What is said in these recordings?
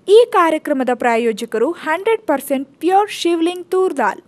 ಈ ಕಾರ್ಯಕ್ರಮದ ಪ್ರಾಯೋಜಕರು hundred percent pure Shivling toor dal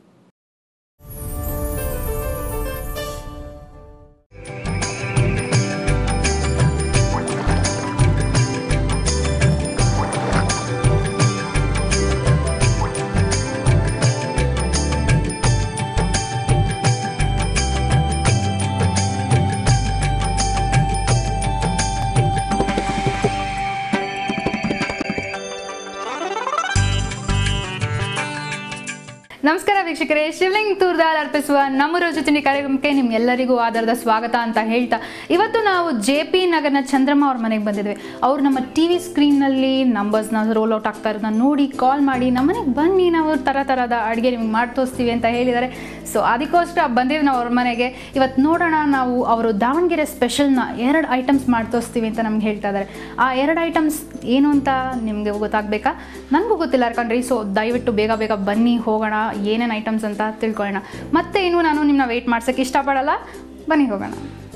ನಮಸ್ಕಾರ ವೀಕ್ಷಕರೇ ಶಿವಲಿಂಗ್ ತೂರ್ದಾಲ್ ಅರ್ಪಿಸುವ ನಮ್ಮ ರೋಜು ತಿಂಡಿ ಕಾರ್ಯಕ್ರಮಕ್ಕೆ ನಿಮ್ಗೆಲ್ಲರಿಗೂ ಆಧಾರದ ಸ್ವಾಗತ ಅಂತ ಹೇಳ್ತಾ ಇವತ್ತು ನಾವು ಜೆ ಪಿ ನಗರ್ನ ಚಂದ್ರಮ್ಮ ಅವ್ರ ಮನೆಗೆ ಬಂದಿದ್ವಿ ಅವ್ರು ನಮ್ಮ ಟಿ ವಿ ಸ್ಕ್ರೀನ್ನಲ್ಲಿ ನಂಬರ್ಸ್ನ ರೋಲ್ ಔಟ್ ಆಗ್ತಾ ಇರೋದನ್ನ ನೋಡಿ ಕಾಲ್ ಮಾಡಿ ನಮ್ಮ ಮನೆಗೆ ಬನ್ನಿ ನಾವು ಥರ ಥರದ ಅಡುಗೆ ನಿಮ್ಗೆ ಮಾಡಿ ತೋರಿಸ್ತೀವಿ ಅಂತ ಹೇಳಿದ್ದಾರೆ ಸೊ ಅದಕ್ಕೋಸ್ಕರ ಬಂದಿದ್ವಿ ನಾವು ಅವ್ರ ಮನೆಗೆ ಇವತ್ತು ನೋಡೋಣ ನಾವು ಅವರು ದಾವಣಗೆರೆ ಸ್ಪೆಷಲ್ನ ಎರಡು ಐಟಮ್ಸ್ ಮಾಡಿ ತೋರಿಸ್ತೀವಿ ಅಂತ ನಮ್ಗೆ ಹೇಳ್ತಾ ಇದ್ದಾರೆ ಆ ಎರಡು ಐಟಮ್ಸ್ ಏನು ಅಂತ ನಿಮಗೆ ಗೊತ್ತಾಗಬೇಕಾ ನನಗೂ ಗೊತ್ತಿಲ್ಲ ಯಾಕಂದ್ರೆ ಸೊ ದಯವಿಟ್ಟು ಬೇಗ ಬೇಗ ಬನ್ನಿ ಹೋಗೋಣ ಏನೇನು ಐಟಮ್ಸ್ ಅಂತ ತಿಳ್ಕೊಳ್ಳೋಣ ಮತ್ತೆ ಇನ್ನು ನಾನು ನಿಮ್ಮನ್ನ ವೆಯ್ಟ್ ಮಾಡ್ಸೋಕ್ಕೆ ಇಷ್ಟಪಡಲ್ಲ ಬನ್ನಿ ಹೋಗೋಣ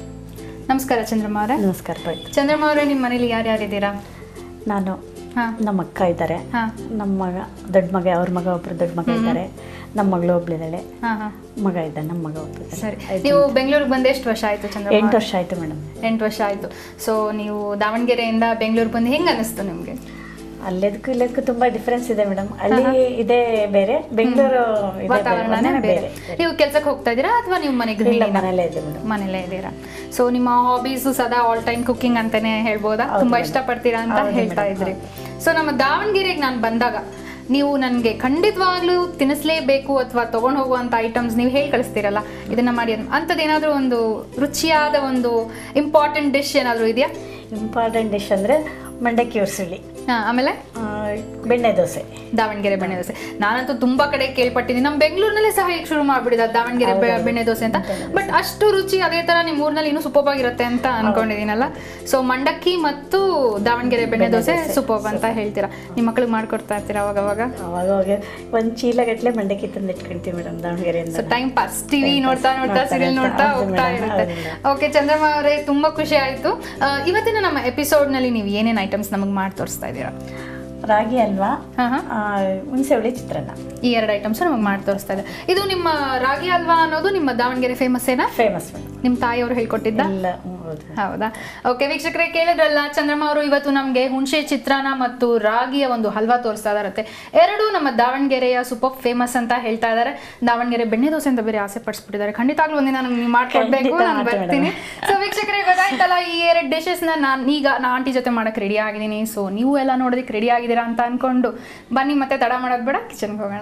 ನಮಸ್ಕಾರ ಚಂದ್ರಮ್ಮ ಅವರೇ ನಮಸ್ಕಾರ ಬಾಯ್ ಚಂದ್ರಮ್ಮ ಅವರೇ ನಿಮ್ಮ ಮನೇಲಿ ಯಾರ್ಯಾರಿದ್ದೀರಾ ನಾನು ಹಾಂ ನಮ್ಮ ಅಕ್ಕ ಇದ್ದಾರೆ ಹಾಂ ನಮ್ಮ ಮಗ ದೊಡ್ಡ ಮಗ ಅವ್ರ ಮಗ ಒಬ್ರು ದೊಡ್ಡ ಮಗ ಇದ್ದಾರೆ ನಮ್ಮ ಮಗಳು ಒಬ್ಳಿದ್ದಾಳೆ ಹಾಂ ಹಾಂ ಮಗ ಇದ್ದಾನೆ ನಮ್ಮ ಮಗ ಒಬ್ಳಿದ್ದಾನೆ. ಸರಿ ಆಯ್ತು. ನೀವು ಬೆಂಗಳೂರಿಗೆ ಬಂದು ಎಷ್ಟು ವರ್ಷ ಆಯಿತು ಚಂದ್ರಮ್ಮ ಎಂಟು ವರ್ಷ ಆಯ್ತು ಮೇಡಮ್ ಎಂಟು ವರ್ಷ ಆಯಿತು ಸೊ ನೀವು ದಾವಣಗೆರೆಯಿಂದ ಬೆಂಗಳೂರಿಗೆ ಬಂದು ಹೆಂಗೆ ಅನ್ನಿಸ್ತು ನಿಮಗೆ ಅಲ್ಲೆದಕ್ಕೂ ಇಲ್ಲದಕ್ಕೂ ತುಂಬಾ ಡಿಫ್ರೆನ್ಸ್ ಇದೆ ಮೇಡಮ್ ಹಳ್ಳಿ ಇದೆ ಬೇರೆ ಬೆಂಗಳೂರು ಇದೆ ಬೇರೆ. ವಾತಾವರಣನೇ ಒಂದೇ ಬೇರೆ ನೀವು ಕೆಲ್ಸಕ್ಕೆ ಹೋಗ್ತಾ ಇದ್ದೀರಾ ಅಥವಾ ನೀವು ಮನೆಗೆ ಇಲ್ಲ ಮನೇಲೇ ಇದೆ ಮೇಡಮ್ ಮನೇಲೇ ಇದ್ದೀರಾ ಸೊ ನಿಮ್ಮ ಹಾಬೀಸು ಸದಾ ಆಲ್ ಟೈಮ್ ಕುಕಿಂಗ್ ಅಂತಾನೆ ಹೇಳ್ಬೋದಾ ಹೌದು ತುಂಬಾ madam. ಇಷ್ಟಪಡ್ತೀರಾ ಅಂತ ಹೌದು ಹೇಳ್ತಾ madam, ಇದ್ರಿ ಸೊ ನಮ್ಮ ದಾವಣಗೆರೆಗೆ ನಾನು ಬಂದಾಗ ನೀವು ನನಗೆ ಖಂಡಿತವಾಗ್ಲೂ ತಿನ್ನಿಸ್ಲೇಬೇಕು ಅಥವಾ ತಗೊಂಡು ಹೋಗುವಂಥ ಐಟಮ್ಸ್ ನೀವು ಹೇಳಿ ಕಳಿಸ್ತೀರಲ್ಲ ಇದನ್ನ ಮಾಡಿ ಅಂತ ಅಂಥದ್ದು ಏನಾದರೂ ಒಂದು ರುಚಿಯಾದ ಒಂದು ಇಂಪಾರ್ಟೆಂಟ್ ಡಿಶ್ ಏನಾದರೂ ಇದೆಯಾ ಇಂಪಾರ್ಟೆಂಟ್ ಡಿಶ್ ಅಂದ್ರೆ ಮಂಡಕ್ಕಿ ಉರ್ಸುಳಿ ಹಾಂ ಆಮೇಲೆ ಆ, ಬೆಣ್ಣೆ ದೋಸೆ ದಾವಣಗೆರೆ ಬೆಣ್ಣೆ ದೋಸೆ ನಾನಂತೂ ತುಂಬಾ ಕಡೆ ಕೇಳ್ಪಟ್ಟಿದ್ದೀನಿ ನಮ್ಮ ಬೆಂಗಳೂರಿನಲ್ಲೇ ಸಹ ಈಗ ಶುರು ಮಾಡ್ಬಿಡಿದ ದಾವಣಗೆರೆ ಬೆ- ಹೌದೌದು. ಬೆಣ್ಣೆ ದೋಸೆ ಅಂತ ಬಟ್ ಅಷ್ಟು ರುಚಿ ಅದೇ ತರ ನಿಮ್ಮ ಊರಿನಲ್ಲಿ ಇನ್ನೂ ಸೂಪರ್ ಆಗಿರುತ್ತೆ ಅಂತ ಅನ್ಕೊಂಡಿದ್ದೀನಲ್ಲ ಸೊ ಮಂಡಕ್ಕಿ ಮತ್ತು ದಾವಣಗೆರೆ ಬೆಣ್ಣೆ ದೋಸೆ ಸೂಪರ್ ಅಂತ ಹೇಳ್ತೀರಾ ನಿಮ್ಮ ಮಕ್ಳಿಗೆ ಮಾಡ್ಕೊಡ್ತಾ ಇರ್ತೀರಾ ಅವಾಗ ಅವಾಗ ಅವಾಗ ಅವಾಗ ಒಂದ್ ಚೀಲ ಗಟ್ಲೆ ಮಂಡಕ್ಕಿ ತಂದು ಇಟ್ಕೊಂತೀವಿ ಮೇಡಮ್ ದಾವಣಗೆರೆಯಿಂದ ಸೊ ಟೈಮ್ ಪಾಸ್ ಟಿವಿ ನೋಡ್ತಾ ನೋಡ್ತಾ ನೋಡ್ತಾ ಸೀರಿಯಲ್ ಇರ್ತಾ- ನೋಡ್ತಾ ಹೌದು ಹೋಗ್ತಾ madam, ಇರುತ್ತೆ ಹೌದು madam. ಓಕೆ ಚಂದ್ರಮ್ಮ ಅವರೇ ತುಂಬಾ ಖುಷಿ ಆಯ್ತು ಆ, ಇವತ್ತಿನ ನಮ್ಮ ಎಪಿಸೋಡ್ ನಲ್ಲಿ ನೀವು ಏನೇನು ಐಟಮ್ಸ್ ನಮಗೆ ಮಾಡಿ ತೋರಿಸ್ತಾ ಇದ್ದೀರಾ ರಾಗಿ ಅಲ್ವಾ ಹಾ ಹಾ ಆ, ಹುಣ್ಸೆ ಹುಳಿ ಚಿತ್ರಾನ್ನ ಈ ಎರಡು ಐಟಮ್ಸ್ ನಮಗೆ ಮಾಡಿ ತೋರಿಸ್ತಾ ಇದೆ ಇದು ನಿಮ್ಮ ರಾಗಿ ಹಲ್ವಾ ಅನ್ನೋದು ನಿಮ್ಮ ದಾವಣಗೆರೆ ಫೇಮಸ್ ಏನಾ ಫೇಮಸ್ ಮೇಡಮ್ ನಿಮ್ಮ ತಾಯಿಯವರು ಹೇಳ್ಕೊಟ್ಟಿದ್ದ ಎಲ್ಲ ಹ್ಮ್, ಹೌದು ಹೌದಾ ಓಕೆ ವೀಕ್ಷಕರೇ ಕೇಳಿದ್ರಲ್ಲ ಚಂದ್ರಮ್ಮ ಅವರು ಇವತ್ತು ನಮಗೆ ಹುಣಸೆ ಚಿತ್ರಾನ್ನ ಮತ್ತು ರಾಗಿಯ ಒಂದು ಹಲ್ವಾ ತೋರಿಸ್ತಾ ಇದಾರತ್ತೆ ಎರಡು ನಮ್ಮ ದಾವಣಗೆರೆಯ ಸೂಪರ್ ಫೇಮಸ್ ಅಂತ ಹೇಳ್ತಾ ಇದ್ದಾರೆ ದಾವಣಗೆರೆ ಬೆಣ್ಣೆ ದೋಸೆ ಅಂತ ಬೇರೆ ಆಸೆ ಪಡಿಸ್ಬಿಟ್ಟಿದ್ದಾರೆ ಖಂಡಿತವಾಗ್ಲೂ ಒಂದಿನ ನನಗೆ ನೀವು ಮಾಡ್ಕೊಡ್ಬೇಕು ಖಂಡಿತ ನಾನು ಮಾಡ್ತೀನಿ ಬರ್ತೀನಿ ಸೊ ವೀಕ್ಷಕರೇ ಗೊತ್ತಾಯ್ತಲ್ಲ ಈ ಎರಡು ಡಿಶಸ್ನ ನಾನು ಈಗ ನಾ ಆಂಟಿ ಜೊತೆ ಮಾಡಕ್ಕೆ ರೆಡಿ ಆಗಿದ್ದೀನಿ ಸೊ ನೀವು ಎಲ್ಲ ನೋಡೋದಕ್ಕೆ ರೆಡಿ ಆಗಿದ್ದೀರಾ ಅಂತ ಅನ್ಕೊಂಡು ಬನ್ನಿ ಮತ್ತೆ ತಡ ಮಾಡೋದು ಬೇಡ ಕಿಚನ್ಗೆ ಹೋಗೋಣ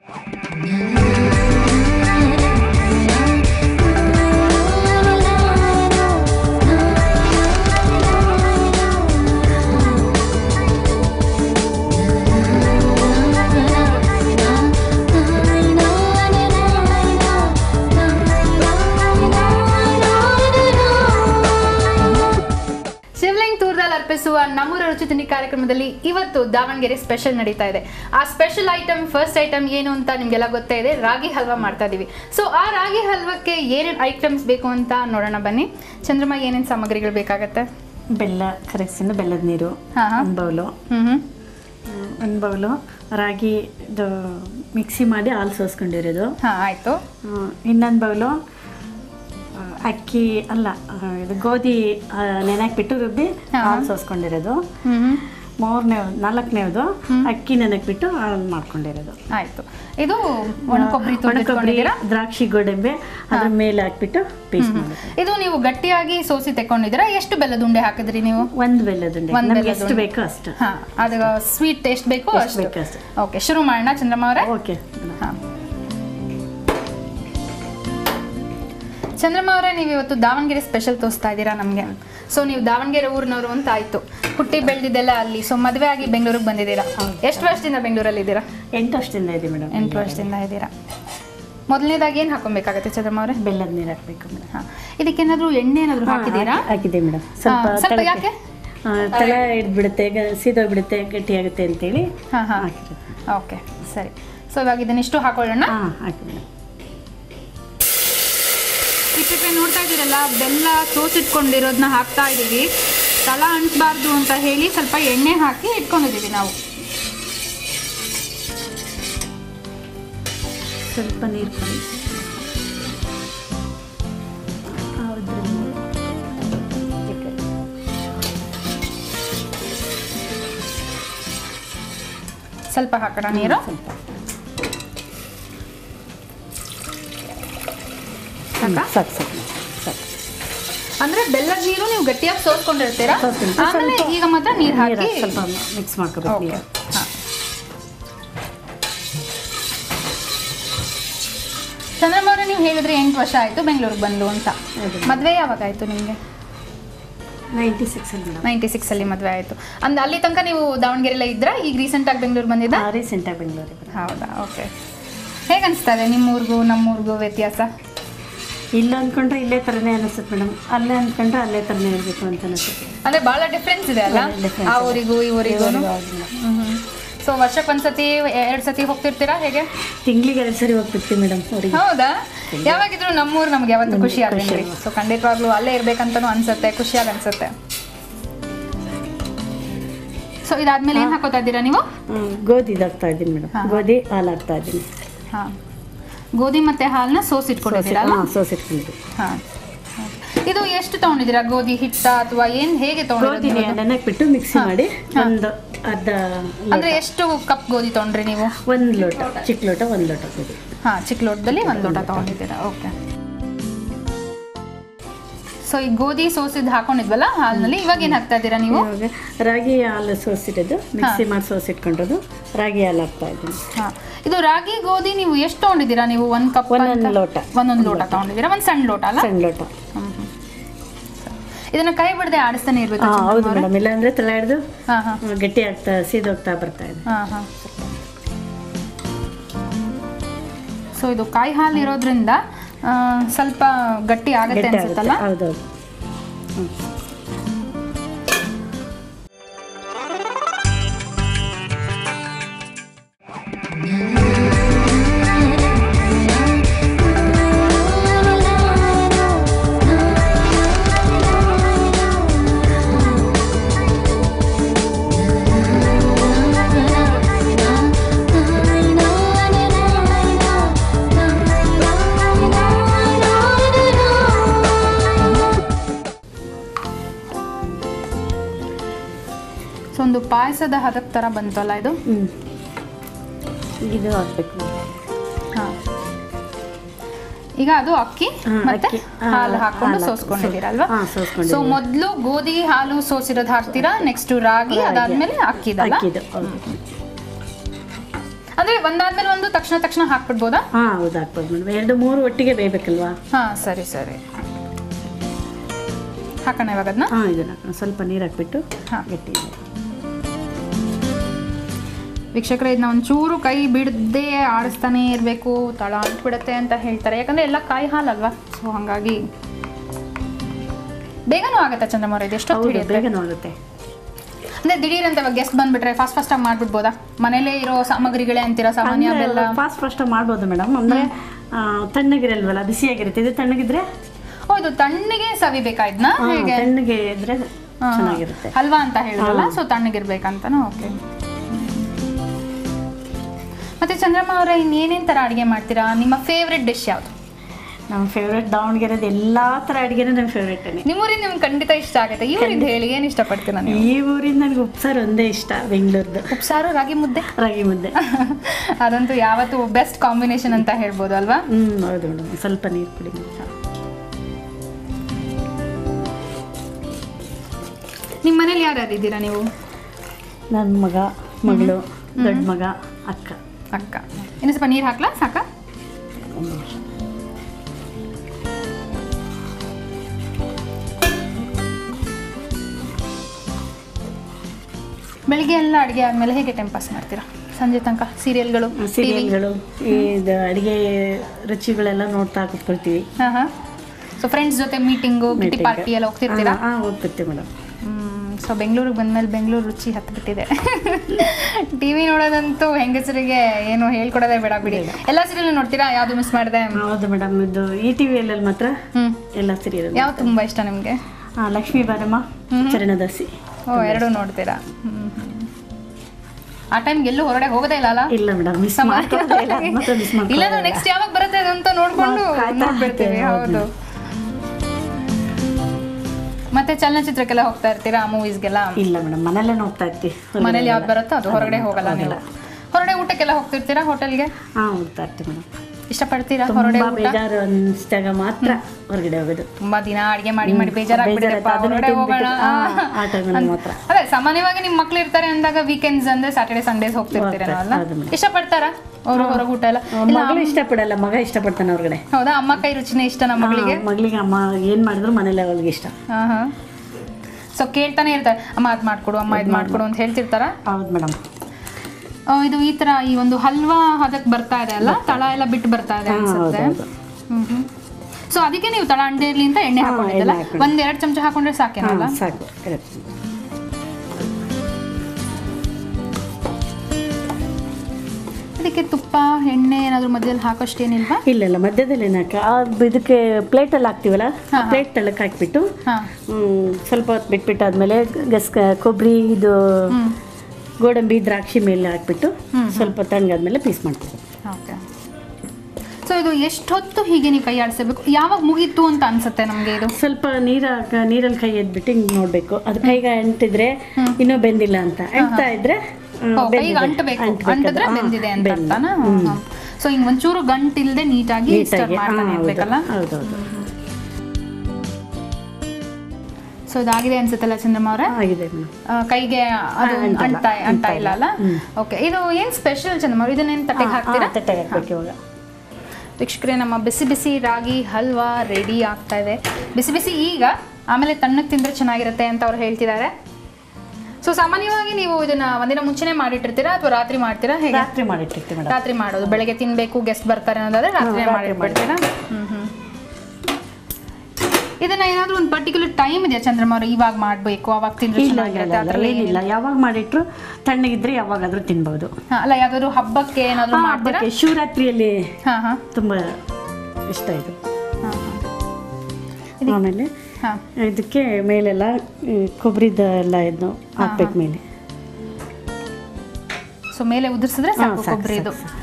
ಶಿವಲಿಂಗ್ ತೂರ್ದಲ್ಲಿ ಅರ್ಪಿಸುವ ನಮ್ಮೂರ ರುಚಿ ತಿಂಡಿ ಕಾರ್ಯಕ್ರಮದಲ್ಲಿ ಇವತ್ತು ದಾವಣಗೆರೆ ಸ್ಪೆಷಲ್ ನಡೀತಾ ಇದೆ ಆ ಸ್ಪೆಷಲ್ ಐಟಮ್ ಫಸ್ಟ್ ಐಟಮ್ ಏನು ಅಂತ ನಿಮಗೆಲ್ಲ ಗೊತ್ತೇ ಇದೆ ರಾಗಿ ಹಲ್ವಾ ಮಾಡ್ತಾ ಇದೀವಿ ಸೊ ಆ ರಾಗಿ ಹಲ್ವಕ್ಕೆ ಏನೇನು ಐಟಮ್ಸ್ ಬೇಕು ಅಂತ ನೋಡೋಣ ಬನ್ನಿ ಚಂದ್ರಮ್ಮ ಏನೇನು ಸಾಮಗ್ರಿಗಳು ಬೇಕಾಗತ್ತೆ ಬೆಲ್ಲ ಕರಗಿಸಿದ ಬೆಲ್ಲದ ನೀರು ಹಾ, ಹಾ. ಒಂದು ಬೌಲು ಹ್ಮ್ ಹ್ಮ್ ಒಂದು ಬೌಲು ರಾಗಿ ಇದು ಮಿಕ್ಸಿ ಮಾಡಿ ಹಾಲು ಸೋಸ್ಕೊಂಡಿರೋದು ಹಾ ಆಯ್ತು ಇನ್ನೊಂದು ಬೌಲು ಆ, ಅಕ್ಕಿ ಅಲ್ಲ ಆ, ಇದು ಗೋಧಿ ಆ, ನೆನೆಹಾಕ್ಬಿಟ್ಟು ರುಬ್ಬಿ ಹಾ. ಹಾಲು ಸೋಸ್ಕೊಂಡಿರೋದು ಹ್ಮ್ ಹ್ಮ್ ಮೂರನೇ ನಾಲ್ಕನೇದು ಅಕ್ಕಿ ನೆನೆಕ್ಬಿಟ್ಟು ಹಾಲು ಮಾಡ್ಕೊಂಡಿರೋದು ಆಯ್ತು ಇದು ಒಣ ಕೊಬ್ಬರಿ ಒಣ ಕೊಬ್ಬರಿ ತುರಿದಿಟ್ಕೊಂಡಿದ್ದೀರಾ ದ್ರಾಕ್ಷಿ ಗೋಡಂಬಿ ಅದ್ರ ಮೇಲೆ ಹಾಕ್ಬಿಟ್ಟು ಪೀಸ್ ಮಾಡೋದು ಇದು ನೀವು ಗಟ್ಟಿಯಾಗಿ ಸೋಸಿ ತೆಕ್ಕೊಂಡಿದ್ದೀರಾ ಎಷ್ಟು ಬೆಲ್ಲದ ಉಂಡೆ ಹಾಕಿದ್ರಿ ನೀವು ಒಂದು ಬೆಲ್ಲದುಂಡೆ ಒಂದ್ ನಮ್ಗೆ ಬೆಲ್ಲದ ಎಷ್ಟು ಉಂಡೆ. ಬೇಕೋ ಅಷ್ಟು ಹಾ ಅದು ಸ್ವೀಟ್ ಎಷ್ಟು ಬೇಕೋ ಎಷ್ಟು ಅಷ್ಟು ಬೇಕೋ ಅಷ್ಟು. ಓಕೆ ಶುರು ಮಾಡೋಣ ಚಂದ್ರಮ್ಮ ಅವರೇ ಓಕೆ ಹಾ. ಚಂದ್ರಮ್ಮ ಅವರೇ ನೀವು ಇವತ್ತು ದಾವಣಗೆರೆ ಸ್ಪೆಷಲ್ ತೋರಿಸ್ತಾ ಇದ್ದೀರಾ ನಮಗೆ ಸೊ ನೀವು ದಾವಣಗೆರೆ ಊರಿನವರು ಅಂತ ಆಯ್ತು ಹುಟ್ಟಿ ಬೆಳೆದಿದ್ದೆಲ್ಲ ಅಲ್ಲಿ ಸೊ ಮದುವೆ ಆಗಿ ಬೆಂಗಳೂರಿಗೆ ಬಂದಿದ್ದೀರಾ ಎಷ್ಟು ವರ್ಷದಿಂದ ಬೆಂಗಳೂರಲ್ಲಿ ಇದ್ದೀರಾ ಎಂಟು ವರ್ಷದಿಂದ ಇದೆ ಮೇಡಮ್ ಎಂಟು ವರ್ಷದಿಂದ ಇದ್ದೀರಾ ಮೊದಲನೇದಾಗಿ ಏನು ಹಾಕೊಬೇಕಾಗತ್ತೆ ಚಂದ್ರಮ್ಮ ಅವರೇ ಬೆಲ್ಲದ ನೀರು ಹಾಕ್ಬೇಕು ಮೇಡಮ್ ಹಾ ಇದಕ್ಕೇನಾದ್ರೂ ಎಣ್ಣೆ ಏನಾದರೂ ಹಾಕಿದ್ದೀರಾ ಹಾಕಿದೆ ಮೇಡಮ್ ಸ್ವಲ್ಪ ಹಾ, ಸ್ವಲ್ಪ ತಳಕ್ಕೆ- ಯಾಕೆ? ಆ, ತಳ ಹಿಡ್ಬಿಡುತ್ತೆ ಗ- ಸೀದೋಗ್ಬಿಡುತ್ತೆ ಗಟ್ಟಿಯಾಗುತ್ತೆ ಅಂತೇಳಿ ಹಾಂ ಹಾಂ ಹಾಕಿರೋದು ಓಕೆ ಸರಿ ಸೊ ಇವಾಗ ಇದನ್ನಿಷ್ಟು ಹಾಕೊಳ್ಳೋಣ ಹಾಂ ಹಾಕಿ ಮೇಡಮ್ ವೀಕ್ಷಕರೇ ನೋಡ್ತಾ ಇದ್ದೀರಲ್ಲ ಬೆಲ್ಲ ಸೋಸಿಟ್ಕೊಂಡಿರೋದನ್ನ ಹಾಕ್ತಾ ಇದ್ದೀವಿ ತಳ ಅಂಟಬಾರ್ದು ಅಂತ ಹೇಳಿ ಸ್ವಲ್ಪ ಎಣ್ಣೆ ಹಾಕಿ ಇಟ್ಕೊಂಡಿದ್ದೀವಿ ನಾವು ಸ್ವಲ್ಪ ನೀರು ಕೊಡಿ ಅದ್ರಲ್ಲಿ ಚಿಕನ್ ಸ್ವಲ್ಪ ಹಾಕೋಣ ನೀರು ಸ್ವಲ್ಪ ಸಾಕಾ? ಸಾಕು ಸಾಕು ಸಾಕು ಅಂದ್ರೆ ಬೆಲ್ಲದ ನೀರು ನೀವು ಗಟ್ಟಿಯಾಗಿ ಸೋಸ್ಕೊಂಡಿರ್ತೀರಾ ಸೋಸ್ಕೊಂಡು ಆಮೇಲೆ ಸ್ವಲ್ಪ ಈಗ ಮಾತ್ರ ನೀರು ನೀರು ಹಾಕಿ ಸ್ವಲ್ಪ ಮಿಕ್ಸ್ ಮಾಡ್ಕೋಬೇಕು ಓಕೆ ನೀರು ಹಾ. ಚಂದ್ರಮ್ಮ ಅವರೇ ನೀವು ಹೇಳಿದ್ರಿ ಎಂಟು ವರ್ಷ ಆಯ್ತು ಬೆಂಗಳೂರಿಗೆ ಬಂದು ಅಂತ ಹೌದು. ಮದುವೆ ಯಾವಾಗ ಆಯ್ತು ನಿಮಗೆ ನೈಂಟಿ ಸಿಕ್ಸಲ್ಲಿ ಮೇಡಮ್ ನೈಂಟಿ ಸಿಕ್ಸ್ ಅಲ್ಲಿ ಮದುವೆ ಆಯ್ತು ಅಂದ್ ಅಲ್ಲಿ ತನಕ ನೀವು ದಾವಣಗೆರೆಲ್ಲ ಇದ್ರಾ ಈಗ ರೀಸೆಂಟ್ ಆಗಿ ಬೆಂಗಳೂರು ಬಂದಿದ್ದ ರೀಸೆಂಟಾಗಿ ಬೆಂಗಳೂರಿಗೆ ಹೌದಾ ಓಕೆ ಹೇಗೆ ಅನಿಸ್ತದೆ ನಿಮ್ಮೂರಿಗೂ ನಮ್ಮೂರಿಗೂ ವ್ಯತ್ಯಾಸ ಇಲ್ಲ ಅಂದ್ಕೊಂಡ್ರೆ ಇಲ್ಲೇ ಥರನೇ ಅನಿಸುತ್ತೆ ಮೇಡಮ್ ಅಲ್ಲೇ ಅಂದ್ಕೊಂಡ್ರೆ ಅಲ್ಲೇ ಥರನೇ ಇರಬೇಕು ಅಂತ ಅನಿಸುತ್ತೆ ಅಂದ್ರೆ ಬಹಳ ಡಿಫ್ರೆನ್ಸ್ ಇದೆ ಅಲ್ಲ ಬಹಳ difference ಆ ಇದೆ. ಊರಿಗೂ ಈ ಊರಿಗೂ ಹೌದು ಮೇಡಮ್. ಸೊ ವರ್ಷಕ್ಕೆ ಒಂದ್ಸತಿ ಎರಡು ಸತಿ ಹೋಗ್ತಿರ್ತೀರಾ ಹೇಗೆ ತಿಂಗಳಿಗೆ ಎರಡು ಸರಿ ಹೋಗ್ಬಿಡ್ತೀವಿ ಮೇಡಮ್ ಅವ್ರಿಗೆ ಹೌದಾ ಯಾವಾಗಿದ್ರು ನಮ್ಮೂರು ನಮ್ಗೆ ಯಾವತ್ತು ನಮ್ಗೆ ಖುಷಿ ಆಗೇನ್ರಿ ಖುಷಿ. ಸೊ ಖಂಡಿತವಾಗ್ಲೂ ಅಲ್ಲೇ ಇರ್ಬೇಕಂತನೂ ಅನ್ಸುತ್ತೆ ಖುಷಿಯಾಗಿ ಅನ್ಸುತ್ತೆ ಸೊ ಇದಾದ್ಮೇಲೆ ಏನ್ ಹಾಕೋತಾ ಇದ್ದೀರಾ ನೀವು ಹ್ಮ್, ಗೋಧಿ ಇದಾಗ್ತಾ ಇದ್ದೀನಿ ಮೇಡಮ್ ಹಾ. ಗೋಧಿ ಹಾಲು ಹಾಕ್ತಾ ಇದ್ದೀನಿ ಹಾ ಗೋಧಿ ಮತ್ತೆ ಹಾಲನ್ನ ಸೋಸಿಟ್ಕೊಂಡಿದ್ದೀರಾ ಅಲ್ಲ ಹಾಂ ಸೋಸಿಟ್ಕೊಂಡಿದ್ದೀವಿ ಹಾ ಇದು ಎಷ್ಟು ತಗೊಂಡಿದ್ದೀರಾ ಗೋಧಿ ಹಿಟ್ಟ ಅಥವಾ ಏನ್ ಹೇಗೆ ಗೋಧಿನ ತಗೊಂಡಿದ್ದೀರಾ ನೆನಕ್ಕೆ ಬಿಟ್ಟು ಮಿಕ್ಸಿ ಹಾ. ಮಾಡಿ ಹಾ. ಒಂದು ಅರ್ಧ ಅಂದ್ರೆ ಎಷ್ಟು ಕಪ್ ಗೋಧಿ ತಗೊಂಡ್ರಿ ನೀವು ಒಂದು ಲೋಟ ಚಿಕ್ಕ ಲೋಟ ಒಂದು ಲೋಟ ಗೋಧಿ ಹಾ ಚಿಕ್ಕ ಲೋಟದಲ್ಲಿ ಒಂದು ಲೋಟ ತಗೊಂಡಿದ್ದೀರಾ ಓಕೆ ಸೊ ಈ ಗೋಧಿ ಸೋಸಿದ್ ಹಾಕೊಂಡಿದ್ವಲ್ಲ ಹಾಲಿನಲ್ಲಿ ಇವಾಗ ಏನ್ ಹಾಕ್ತಾ ಇದ್ದೀರಾ ನೀವು ಇವಾಗ ರಾಗಿ ಹಾಲು ಸೋಸಿರೋದು ಮಿಕ್ಸಿ ಮಾಡಿ ಸೋಸಿಟ್ಕೊಂಡಿರೋದು ರಾಗಿ ಹಾಲು ಹಾಕ್ತಾ ಇದ್ದೀನಿ ಹಾ ಇದು ರಾಗಿ ಗೋಧಿ ನೀವು ಎಷ್ಟು ತಗೊಂಡಿದ್ದೀರಾ ನೀವು ಒಂದ್ ಕಪ್ ಒಂದೊಂದು ಲೋಟ. ಒಂದೊಂದು ಲೋಟ ತಗೊಂಡಿದ್ದೀರಾ ಒಂದ್ ಸಣ್ಣ ಲೋಟ ಅಲ್ಲ ಸಣ್ಣ ಲೋಟ ಹ್ಮ್, ಹ್ಮ್. ಇದನ್ನ ಕೈ ಬಿಡದೆ ಆಡಿಸ್ತಾನೆ ಇರ್ಬೇಕು ಹಾಂ ಹೌದು ಮೇಡಮ್ ಇಲ್ಲಾಂದ್ರೆ ತಲೆ ಹಿಡಿದು ಹಾ ಹಾ ಗಟ್ಟಿ ಆಗ್ತಾ ಸೀದೋಗ್ತಾ ಬರ್ತಾ ಇದೆ ಹಾ ಹಾ ಸೊ ಇದು ಕಾಯಿ ಹಾಲು ಇರೋದ್ರಿಂದ ಆ, ಸ್ವಲ್ಪ ಗಟ್ಟಿ ಆಗತ್ತೆ ಗಟ್ಟಿ ಅನ್ಸುತ್ತಲ್ಲ ಆಗುತ್ತೆ ಹೌದೌದು ಹ್ಞೂ ಸೊ ಒಂದು ಪಾಯಸದ ಹದಕ್ ತರ ಬಂತಲ್ಲ ಇದು ಹ್ಞೂ ಇದು ಹಾಕ್ಬೇಕು ಹಾ ಈಗ ಅದು ಅಕ್ಕಿ ಹಾ, ಮತ್ತೆ ಅಕ್ಕಿ. ಹಾ, ಹಾಲು ಹಾಕೊಂಡು ಹಾಲು ಸೋಸ್ಕೊಂಡಿದ್ದೀರಲ್ವಾ ಹಾ, ಸೊ ಸೋಸ್ಕೊಂಡಿದ್ದೀನಿ. ಮೊದಲು ಗೋಧಿ ಹಾಲು ಸೋಸಿರೋದು ಹಾಕ್ತೀರಾ ನೆಕ್ಸ್ಟ್ ರಾಗಿ ರಾಗಿ. ಅದಾದ್ಮೇಲೆ ಅಕ್ಕಿದಲ್ಲ ಅಕ್ಕಿದು ಹೌದು ಅಂದ್ರೆ ಒಂದಾದ್ಮೇಲೆ ಒಂದು ತಕ್ಷಣ ತಕ್ಷಣ ಹಾಕ್ಬಿಡ್ಬೋದಾ ಹಾಂ ಹೌದು ಹಾಕ್ಬೋದು ಮೇಡಮ್ ಎರಡು ಮೂರು ಒಟ್ಟಿಗೆ ಬೇಯಬೇಕಲ್ವಾ ಹಾ ಸರಿ ಸರಿ ಹಾಕೋಣ ಇವಾಗ ಅದನ್ನ ಹಾಂ ಇದನ್ನ ಹಾಕೋಣ. ಸ್ವಲ್ಪ ನೀರು ಹಾಕ್ಬಿಟ್ಟು ಹಾ. ಗಟ್ಟಿ ಮಾಡಿ. ವೀಕ್ಷಕರೇ ಇದನ್ನ ಒಂಚೂರು ಕೈ ಬಿಡದೆ ಆಡಿಸ್ತಾನೆ ಇರಬೇಕು ತಳ ಅಂಟ್ಬಿಡತ್ತೆ ಅಂತ ಹೇಳ್ತಾರೆ ಯಾಕಂದ್ರೆ ಎಲ್ಲ ಕಾಯಿ ಹಾಲಲ್ವಾ ಸೊ ಹಂಗಾಗಿ ಬೇಗನೂ ಆಗತ್ತೆ ಚಂದ್ರಮೌರ ಇದು ಎಷ್ಟೊತ್ತು ಹೌದು ಹಿಡಿಯುತ್ತೆ ಬೇಗನೂ ಆಗುತ್ತೆ ಅಂದ್ರೆ ದಿಢೀರ್ ಅಂತ ಇವಾಗ ಗೆಸ್ಟ್ ಬಂದ್ಬಿಟ್ರೆ ಫಾಸ್ಟ್ ಫಾಸ್ಟ್ ಆಗಿ ಮಾಡ್ಬಿಡ್ಬೋದಾ ಮನೇಲೇ ಇರೋ ಸಾಮಗ್ರಿಗಳೇ ಅಂತೀರಾ ಸಾಮಾನ್ಯ ಬೆಲ್ಲ ಫಾಸ್ಟ್ ಫಾಸ್ಟ್ ಮಾಡ್ಬೋದು ಮೇಡಮ್ ಅಂದರೆ ತಣ್ಣಗಿರಲ್ವಲ್ಲ ಬಿಸಿಯಾಗಿರುತ್ತೆ ಇದು ತಣ್ಣಗಿದ್ರೆ ಓ ಇದು ತಣ್ಣಗೆ ಸವಿಬೇಕಾ ಇದನ್ನ ಹಾ, ಹೇಗೆ ತಣ್ಣಗೆ ಇದ್ರೆ ಹಾ, ಹಾ. ಚೆನ್ನಾಗಿರುತ್ತೆ ಹಲ್ವಾ ಅಂತ ಹೇಳಿದ್ರಲ್ಲ ಹಾ. ಸೊ ತಣ್ಣಗಿರ್ಬೇಕಂತನೂ ಓಕೆ ಮತ್ತೆ ಚಂದ್ರಮ್ಮ ಅವರೇ ಇನ್ನೇನೇನ್ ತರ ಅಡಿಗೆ ಮಾಡ್ತೀರಾ ನಿಮ್ಮ ಫೇವ್ರೆಟ್ ಡಿಶ್ ಯಾವುದು ನಮ್ಮ ಫೇವ್ರೆಟ್ ದಾವಣಗೆರೆದು ಎಲ್ಲ ಥರ ಅಡುಗೆನೂ ನಮ್ಮ ಫೇವ್ರೇಟೇ ನಿಮ್ಮೂರಿಂದ ನಿಮ್ಗೆ ಖಂಡಿತ ಇಷ್ಟ ಆಗುತ್ತೆ ಇವ್ರಿಂದ ಹೇಳಿ ಏನು ಇಷ್ಟಪಡ್ತೀರಾ ನೀವು ಈ ಊರಿಂದ ನನಗೆ ಉಪ್ಸಾರು ಒಂದೇ ಇಷ್ಟ ಬೆಂಗಳೂರ್ದು ಉಪ್ಸಾರು ರಾಗಿ ಮುದ್ದೆ ರಾಗಿ ಮುದ್ದೆ ಅದಂತೂ ಯಾವತ್ತು ಬೆಸ್ಟ್ ಕಾಂಬಿನೇಷನ್ ಅಂತ ಹೇಳ್ಬೋದು ಅಲ್ವಾ ಹ್ಞೂ ಹೌದು ಮೇಡಮ್ ಸ್ವಲ್ಪ ನೀರು ಕುಡಿ ನಿಮ್ಮ ಮನೇಲಿ ಯಾರ್ಯಾರು ಇದ್ದೀರಾ ನೀವು ನನ್ನ ಮಗ ಮಗಳು ದೊಡ್ಡ ಮಗ ಅಕ್ಕ ಅಕ್ಕ ಇನ್ನು ಸ್ವಲ್ಪ ನೀರು ಹಾಕ್ಲಾ ಸಾಕಾ ಒಂದು ನಿಮಿಷ. ಬೆಳಿಗ್ಗೆ ಎಲ್ಲ ಅಡುಗೆ ಆದಮೇಲೆ ಹೇಗೆ ಟೈಮ್ ಪಾಸ್ ಮಾಡ್ತೀರಾ ಸಂಜೆ ತನಕ ಸೀರಿಯಲ್ಗಳು ಸೀರಿಯಲ್ಗಳು ಇದು ಅಡುಗೆ ರುಚಿಗಳೆಲ್ಲ ನೋಡ್ತಾ ಕೂತ್ಕೊಳ್ತೀವಿ ಹಾಂ ಹಾಂ ಸೊ ಫ್ರೆಂಡ್ಸ್ ಜೊತೆ ಮೀಟಿಂಗು ಕಿಟಿ ಪಾರ್ಟಿ ಎಲ್ಲ ಹೋಗ್ತಿರ್ತೀರಾ ಹಾಂ ಹೋಗ್ತಿರ್ತೀವಿ ಮೇಡಮ್ ಸೊ ಬೆಂಗಳೂರಿಗೆ ಬಂದಮೇಲೆ ಬೆಂಗಳೂರು ರುಚಿ ಹತ್ಬಿಟ್ಟಿದೆ ಟಿ ವಿ ನೋಡೋದಂತೂ ಹೆಂಗಸರಿಗೆ ಏನು ಹೇಳ್ಕೊಡೋದೇ ಬೇಡ ಬಿಡಿ ಎಲ್ಲ ಸೀರಿಯಲ್ ನೋಡ್ತೀರಾ ಯಾವುದು ಮಿಸ್ ಮಾಡಿದೆ ಹೌದು ಮೇಡಮ್ ಇದು ಈ ಟಿ ವಿಯಲ್ಲಿ ಮಾತ್ರ ಹ್ಞೂ ಎಲ್ಲ ಸೀರಿಯಲ್ ಯಾವ್ದು ತುಂಬ ಇಷ್ಟ ನಿಮಗೆ ಹಾಂ ಲಕ್ಷ್ಮೀ ಬಾರಮ್ಮ ಚರಣದಾಸಿ ಓ ಎರಡೂ ನೋಡ್ತೀರಾ ಹ್ಮ್, ಹ್ಮ್. ಆ ಟೈಮ್ಗೆ ಎಲ್ಲೂ ಹೊರಗಡೆ ಹೋಗೋದೇ ಇಲ್ಲ ಅಲ್ಲ ಇಲ್ಲ ಮೇಡಮ್ ಮಿಸ್ ಮಾಡ್ಕೊಳ್ಳೋದೇ ಇಲ್ಲ ಅದ್ ಮಾತ್ರ ಮಿಸ್ ಇಲ್ಲ ಮಾಡ್ಕೊಳ್ಳೋದೇ ನೆಕ್ಸ್ಟ್ ಯಾವಾಗ ಬರುತ್ತೆ ಅಂತ ನೋಡ್ಕೊಂಡು ನಾವು ಕಾಯ್ತಾ ನೋಡ್ಬಿಡ್ತೀವಿ ಇರ್ತೀವಿ, ಹೌದು. ಹೌದು ಮತ್ತೆ ಚಲನಚಿತ್ರಕ್ಕೆಲ್ಲ ಹೋಗ್ತಾ ಇರ್ತೀರಾ ಮೂವೀಸ್ಗೆಲ್ಲ ಇಲ್ಲ ಮೇಡಮ್ ಮನೆಯಲ್ಲೇ ನೋಡ್ತಾ ಇರ್ತೀವಿ ಮನೇಲಿ ಯಾವ್ದು ಬರುತ್ತೋ ಅದು ಹೊರಗಡೆ ಹೋಗಲ್ಲ ನೀವು ಹೊರಗಡೆ ಊಟಕ್ಕೆಲ್ಲ ಹೋಗ್ತಿರ್ತೀರಾ ಹೋಟೆಲ್ಗೆ ಹಾ ಹೋಗ್ತಾ ಇರ್ತೀವಿ ಮೇಡಮ್ ಇಷ್ಟಪಡ್ತೀರಾ ಹೊರಗಡೆ ತುಂಬಾ ಊಟ ಬೇಜಾರು ಅನಿಸಿದಾಗ ಮಾತ್ರ ಹೊರಗಡೆ ಹೋಗೋದು ತುಂಬಾ ದಿನ ಅಡಿಗೆ ಮಾಡಿ ಮಾಡಿ ಬೇಜಾರಾಗ್ಬಿಟ್ಟಿದೆ ಬೇಜಾರಾಯ್ತು, ಅದನ್ನೇ ಹೊರಗಡೆ ಹೋಗೋಣ ತಿಂದ್ಬಿಟ್ಟು, ಆ, ಆ time ಅಲ್ಲಿ ಮಾತ್ರ. ಅದೇ ಸಾಮಾನ್ಯವಾಗಿ ನಿಮ್ ಮಕ್ಳು ಇರ್ತಾರೆ ಅಂದಾಗ ವೀಕೆಂಡ್ಸ್ ಅಂದ್ರೆ ಸ್ಯಾಟರ್ಡೆ ಸಂಡೇಸ್ ಹೋಗ್ತಿರ್ತೀರೇನೋ ಅಲ್ಲ ಹೌದು madam. ಇಷ್ಟಪಡ್ತಾರಾ ಅವರು ಹೊರಗೆ ಊಟ ಎಲ್ಲ ಇಲ್ಲ, ಮಗಳು ಇಷ್ಟಪಡಲ್ಲ ಮಗ ಇಷ್ಟಪಡ್ತಾನೆ ಹೊರಗಡೆ ಹೌದಾ ಅಮ್ಮ ಕೈ ರುಚಿನೇ ಇಷ್ಟ ನಮ್ಮ ಮಗಳಿಗೆ ಮಗಳಿಗೆ ಅಮ್ಮ ಏನ್ ಮಾಡಿದ್ರು ಮನೇಲಿ ಅವಳಿಗೆ ಇಷ್ಟ ಹಾ ಹಾ ಸೊ ಕೇಳ್ತಾನೆ ಇರ್ತಾರೆ ಅಮ್ಮ ಅದ್ ಮಾಡ್ಕೊಡು ಅಮ್ಮ ಇದ್ ಮಾಡ್ಕೊಡು ಅಂತ ಹೇಳ್ತಿರ್ತಾರ ಹೌದು ಮೇಡಮ್ ಇದು ಈ ತರ ಈ ಒಂದು ಹಲ್ವಾ ಅದಕ್ಕೆ ಬರ್ತಾ ಇದೆ ಅಲ್ಲ ತಳ ಎಲ್ಲ ಬಿಟ್ಟು ಬರ್ತಾ ಇದೆ ಅನ್ಸುತ್ತೆ ಹೌದು. ಹ್ಮ್ ಹ್ಮ್ ಸೊ ಅದಕ್ಕೆ ನೀವು ತಳ ಅಂಡೆ ಇರ್ಲಿ ಅಂತ ಎಣ್ಣೆ ಹಾಕೊಂಡಿದ್ದಲ್ಲ ಎಣ್ಣೆ ಹಾಕೊಂಡು. ಒಂದ್ ಎರಡ್ ಚಮಚ ಹಾಕೊಂಡ್ರೆ ಸಾಕೇನಲ್ಲ ಹಾ, ಸಾಕು correct. ಅದಕ್ಕೆ ತುಪ್ಪ ಎಣ್ಣೆ ಏನಾದ್ರು ಮಧ್ಯದಲ್ಲಿ ಹಾಕೋಷ್ಟೇನಿಲ್ವಾ ಇಲ್ಲ ಇಲ್ಲ ಮಧ್ಯದಲ್ಲಿ ಏನಾಕ ಇದಕ್ಕೆ ಪ್ಲೇಟಲ್ಲಿ ಹಾಕ್ತೀವಲ್ಲ ಆ ಪ್ಲೇಟ್ ತಳಕ್ಕೆ ಹಾಕ್ಬಿಟ್ಟು ಹಾ ಹ್ಮ್, ಸ್ವಲ್ಪ ಹೊತ್ತು ಬಿಟ್ಬಿಟ್ಟು ಆದ್ಮೇಲೆ ಗಸ್ ಕೊಬ್ಬರಿ ಇದು ಹ್ಮ್ ಗೋಡಂಬಿ ದ್ರಾಕ್ಷಿ ಮೇಲೆ ಹಾಕ್ಬಿಟ್ಟು ಸ್ವಲ್ಪ ತಣ್ಣಗಾದ್ಮೇಲೆ ಪೀಸ್ ಮಾಡ್ತೀವಿ ಓಕೆ ಸೊ ಇದು ಎಷ್ಟೊತ್ತು ಹೀಗೆ ನೀವು ಕೈ ಆಡಿಸಬೇಕು ಯಾವಾಗ ಮುಗೀತು ಅಂತ ಅನ್ಸುತ್ತೆ ನಮಗೆ ಇದು ಸ್ವಲ್ಪ ನೀರ ನೀರಲ್ಲಿ ಕೈ ಎದ್ಬಿಟ್ಟು ಹಿಂಗೆ ನೋಡಬೇಕು ಅದು ಕೈಗೆ ಅಂಟಿದ್ರೆ ಇನ್ನೂ ಬೆಂದಿಲ್ಲ ಅಂತ ಅಂಟ್ತಾ ಇದ್ರೆ ಹ್ಮ್, ಓ, ಕೈಗೆ ಬೆಂದಿದೆ. ಅಂಟಬೇಕು ಅಂಟ್ಬೇಕು ಅಂಟಿದ್ರೆ ಅದು. ಹಾ, ಬೆಂದಿದೆ ಅಂತ ಬೆಂದಿದೆ. ಅರ್ಥನಾ ಸೊ ಹಿಂಗ್ ಒಂಚೂರು ಗಂಟಿಲ್ದೆ ನೀಟಾಗಿ ಸ್ಟರ್ ನೀಟಾಗಿ ಹಾ, ಮಾಡ್ತಾನೆ ಹೌದು. ಇರ್ಬೇಕಲ್ಲ ಹೌದೌದು ಸೊ ಇದಾಗಿದೆ ಅನ್ಸುತ್ತಲ್ಲ ಚಂದ್ರಮ್ಮ ಅವರೇ ಆಗಿದೆ ಮೇಡಮ್ ಆ, ಕೈಗೆ ಅದು ಹಾ, ಅಂಟಲ್ಲ. ಅಂಟ ಅಂಟ ಅಂಟ ಇಲ್ಲ ಅಲ್ಲ ಓಕೆ ಇದು ಏನ್ ಸ್ಪೆಷಲ್ ಚಂದ್ರಮ್ಮ ಅವ್ರೆ? ಇದನ್ನೇನ್ ತಟ್ಟೆಗೆ ಹಾಕ್ತೀರಾ ತಟ್ಟೆಗೆ ಹಾಕ್ಬೇಕು ಇವಾಗ ವೀಕ್ಷಕರೇ ನಮ್ಮ ಬಿಸಿ ಬಿಸಿ ರಾಗಿ ಹಲ್ವಾ ರೆಡಿ ಆಗ್ತಾ ಇದೆ ಬಿಸಿ ಬಿಸಿ ಈಗ ಆಮೇಲೆ ತಣ್ಣಗೆ ತಿಂದ್ರೆ ಚೆನ್ನಾಗಿರುತ್ತೆ ಅಂತ ಅವ್ರು ಹೇಳ್ತಿದ್ದಾರೆ ಸೊ ಸಾಮಾನ್ಯವಾಗಿ ನೀವು ಇದನ್ನ ಒಂದಿನ ಮುಂಚೆನೆ ಮಾಡಿಟ್ಟಿರ್ತೀರಾ ಅಥವಾ ರಾತ್ರಿ ಮಾಡ್ತೀರಾ ಹೇಗೆ ರಾತ್ರಿ ಮಾಡಿಟ್ಟಿರ್ತೀವಿ ಮೇಡಮ್ ರಾತ್ರಿ ಮಾಡೋದು ಬೆಳಗ್ಗೆ ತಿನ್ಬೇಕು ಗೆಸ್ಟ್ ಬರ್ತಾರೆ ಅನ್ನೋದಾದ್ರೆ ರಾತ್ರಿ ರಾತ್ರಿ ಮಾಡಿಟ್ಬಿಡ್ತೀರಾ ಹ್ಮ್ ಹ್ಮ್ ಇದನ್ನ ಏನಾದ್ರೂ ಒಂದು ಪರ್ಟಿಕ್ಯುಲರ್ ಟೈಮ್ ಇದೆಯಾ ಚಂದ್ರಮ್ಮ ಅವ್ರು ಇವಾಗ ಮಾಡ್ಬೇಕು ಅವಾಗ ತಿಂದ್ರೆ ಇಲ್ಲ ಇಲ್ಲ ಚೆನ್ನಾಗಿರುತ್ತೆ ಇಲ್ಲ ಅದ್ರಲ್ಲಿ ಏನಿಲ್ಲ ಯಾವಾಗ ಮಾಡಿಟ್ರು ತಣ್ಣಗಿದ್ರೆ ಯಾವಾಗಾದ್ರೂ ತಿನ್ಬಹುದು ಹಾ, ಅಲ್ಲ ಯಾವ್ದಾದ್ರು ಹಬ್ಬಕ್ಕೆ ಏನಾದ್ರು ಮಾಡ್ತೀರಾ ಹಬ್ಬಕ್ಕೆ ಶಿವರಾತ್ರಿಯಲ್ಲಿ ಹಾ ಹಾ ತುಂಬಾ ಇಷ್ಟ ಇದು ಹಾ ಆಮೇಲೆ ಹಾ ಇದಕ್ಕೆ ಮೇಲೆಲ್ಲ ಈ ಕೊಬ್ಬರಿದ ಎಲ್ಲ ಇದನ್ನು ಹಾಕ್ಬೇಕು ಮೇಲೆ ಸೊ ಮೇಲೆ ಉದುರಿಸಿದ್ರೆ ಹಾ, ಸಾಕು ಸಾಕು, ಕೊಬ್ಬರಿ ಇದು ಸಾಕು,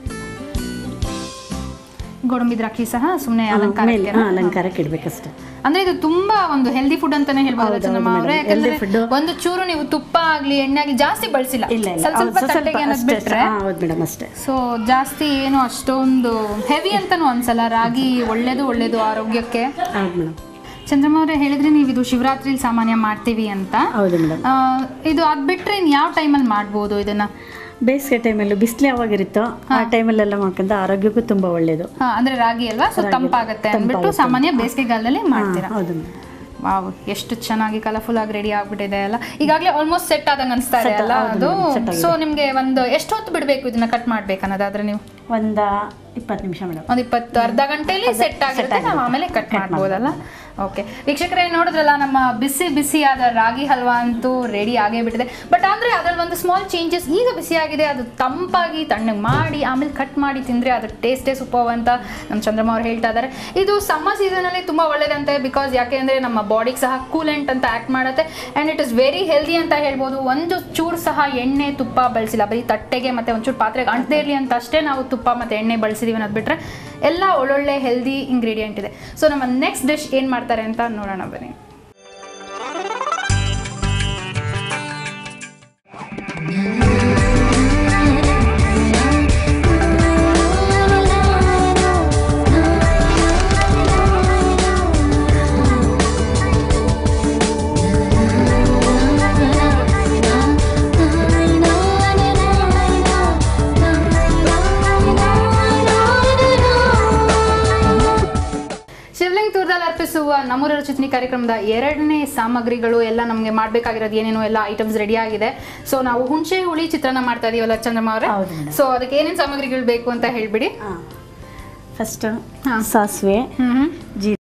ಗೋಡಂಬಿ ದ್ರಾಕ್ಷಿ ಸಹ ಸುಮ್ಮನೆ ಮೇಲೆ ಅಲಂಕಾರಕ್ಕೆ ಹಾ, ಅಲಂಕಾರಕ್ಕೆ ಇಡ್ಬೇಕಷ್ಟೇ ಅಂದ್ರೆ ಇದು ತುಂಬಾ ಒಂದು ಹೆಲ್ದಿ ಫುಡ್ ಅಂತಾನೆ ಹೇಳ್ಬೋದು ಹೌದು, ಚಂದ್ರಮ್ಮ ಹೌದು ಅವ್ರೆ madam. ಯಾಕಂದ್ರೆ Healthy food. ಒಂದು ಚೂರು ನೀವು ತುಪ್ಪ ಆಗ್ಲಿ ಎಣ್ಣೆ ಆಗ್ಲಿ ಜಾಸ್ತಿ ಬಳಸಿಲ್ಲ ಇಲ್ಲ ಇಲ್ಲ ಸ್ವಲ್ಪ ಹೌದು, ಸ್ವಲ್ಪ ಸ್ವಲ್ಪ ತಟ್ಟೆಗೆ ಅನ್ನೋದು ಅಷ್ಟೇ ಬಿಟ್ರೆ ಹಾ, ಹೌದು ಮೇಡಮ್ ಅಷ್ಟೇ ಸೊ ಜಾಸ್ತಿ ಏನು ಅಷ್ಟೊಂದು ಹೆವಿ ಅಂತಾನು ಅನ್ಸಲ್ಲ ರಾಗಿ ಒಳ್ಳೇದು ಒಳ್ಳೇದು ಆರೋಗ್ಯಕ್ಕೆ ಹೌದು ಮೇಡಮ್ ಚಂದ್ರಮ್ಮ ಅವರೇ ಹೇಳಿದ್ರೆ ನೀವು ಇದು ಶಿವರಾತ್ರಿಲಿ ಸಾಮಾನ್ಯ ಮಾಡ್ತೀವಿ ಅಂತ ಹೌದು ಮೇಡಮ್ ಆ, ಇದು ಅದ್ ಬಿಟ್ರೆ ಇನ್ ಯಾವ ಟೈಮಲ್ಲಿ ಮಾಡ್ಬೋದು ಇದನ್ನ ಬೇಸಿಗೆ ಟೈಮಲ್ಲಿ ಬಿಸಿಲು ಯಾವಾಗಿರುತ್ತೋ ಆ ಟೈಮಲ್ಲೆಲ್ಲ ಮಾಡ್ಕೊಂಡ್ರೆ ಆರೋಗ್ಯಕ್ಕೂ ತುಂಬಾ ಒಳ್ಳೇದು ಹಾ, ಅಂದ್ರೆ ರಾಗಿ ಅಲ್ವಾ ಸೊ ತಂಪಾಗತ್ತೆ ಅಂದ್ಬಿಟ್ಟು ಸಾಮಾನ್ಯ ಬೇಸಿಗೆಗಾಲದಲ್ಲಿ ಮಾಡ್ತೀರಾ ಹೌದು ಮೇಡಮ್ ವಾವ್ ಎಷ್ಟು ಚೆನ್ನಾಗಿ ಕಲರ್ಫುಲ್ ಆಗಿ ರೆಡಿ ಆಗ್ಬಿಟ್ಟಿದೆ ಅಲ್ಲ ಈಗಾಗಲೇ ಆಲ್ಮೋಸ್ಟ್ ಸೆಟ್ ಆದಂಗೆ ಅನಿಸ್ತಾ ಇದೆ ಅಲ್ಲ ಅದು ಸೊ ನಿಮ್ಗೆ ಒಂದು ಎಷ್ಟು ಹೊತ್ತು ಬಿಡಬೇಕು ಇದನ್ನ ಕಟ್ ಮಾಡ್ಬೇಕು ಅನ್ನೋದಾದ್ರೆ ನೀವು ಒಂದ ಇಪ್ಪತ್ತು ನಿಮಿಷ ಮೇಡಮ್ ಒಂದು ಇಪ್ಪತ್ತು ಅರ್ಧ ಗಂಟೆಯಲ್ಲಿ ಸೆಟ್ ಆಗಿರುತ್ತೆ ನಾವು ಆಮೇಲೆ ಕಟ್ ಮಾಡ್ಬೋದಲ್ಲ ಓಕೆ ವೀಕ್ಷಕರೇ ನೋಡಿದ್ರಲ್ಲ ನಮ್ಮ ಬಿಸಿ ಬಿಸಿಯಾದ ರಾಗಿ ಹಲ್ವಾ ಅಂತೂ ರೆಡಿ ಆಗೇ ಬಿಟ್ಟಿದೆ ಬಟ್ ಅಂದ್ರೆ ಅದ್ರಲ್ಲಿ ಒಂದು ಸ್ಮಾಲ್ ಚೇಂಜಸ್ ಈಗ ಬಿಸಿಯಾಗಿದೆ ಅದು ತಂಪಾಗಿ ತಣ್ಣಗೆ ಮಾಡಿ ಆಮೇಲೆ ಕಟ್ ಮಾಡಿ ತಿಂದ್ರೆ ಅದ್ರ ಟೇಸ್ಟೇ ಸೂಪರ್ ಅಂತ ನಮ್ಮ ಚಂದ್ರಮ್ಮ ಅವ್ರು ಹೇಳ್ತಾ ಇದ್ದಾರೆ ಇದು ಸಮ್ಮರ್ ಸೀಸನಲ್ಲಿ ತುಂಬಾ ಒಳ್ಳೇದಂತೆ ಬಿಕಾಸ್ ಯಾಕೆ ಅಂದ್ರೆ ನಮ್ಮ ಬಾಡಿಗೆ ಸಹ ಕೂಲೆಂಟ್ ಅಂತ ಆಕ್ಟ್ ಮಾಡುತ್ತೆ and it is very healthy ಅಂತ ಹೇಳ್ಬೋದು ಒಂದು ಚೂರು ಸಹ ಎಣ್ಣೆ ತುಪ್ಪ ಬಳಸಿಲ್ಲ ಬರೀ ತಟ್ಟೆಗೆ ಮತ್ತೆ ಒಂಚೂರು ಪಾತ್ರೆಗೆ ಅಂಟದೇ ಇರಲಿ ಅಂತ ಅಷ್ಟೇ ನಾವು ತುಪ್ಪ ಮತ್ತೆ ಎಣ್ಣೆ ಬಳಸಿದೀವಿ ಅನ್ನೋದು ಬಿಟ್ರೆ ಎಲ್ಲ ಒಳ್ಳೊಳ್ಳೆ ಹೆಲ್ದಿ ಇಂಗ್ರೀಡಿಯೆಂಟ್ ಇದೆ ಸೊ ನಮ್ಮ ನೆಕ್ಸ್ಟ್ ಡಿಶ್ ಏನು ಮಾಡ್ತಾರೆ ಅಂತ ನೋಡೋಣ ಬನ್ನಿ ಶಿವಲಿಂಗ್ ತೂರ್ದಲ್ಲಿ ಅರ್ಪಿಸುವ ನಮ್ಮೂರ ರುಚಿನಿ ಕಾರ್ಯಕ್ರಮದ ಎರಡನೇ ಸಾಮಗ್ರಿಗಳು ಎಲ್ಲ ನಮಗೆ ಮಾಡಬೇಕಾಗಿರೋದು ಏನೇನೋ ಎಲ್ಲ ಐಟಮ್ಸ್ ರೆಡಿ ಆಗಿದೆ ಸೊ ನಾವು ಹುಣಸೆ ಹುಳಿ ಚಿತ್ರಾನ್ನ ಮಾಡ್ತಾ ಇದೀವಲ್ಲ ಚಂದ್ರಮ್ಮ ಅವರೇ ಹೌದು madam. ಸೊ ಅದಕ್ಕೆ ಏನೇನು ಸಾಮಗ್ರಿಗಳು ಬೇಕು ಅಂತ ಹೇಳ್ಬಿಡಿ ಫಸ್ಟ್ ಹಾ. ಸಾಸಿವೆ ಹ್ಮ್ ಹ್ಮ್ ಜೀರಿಗೆ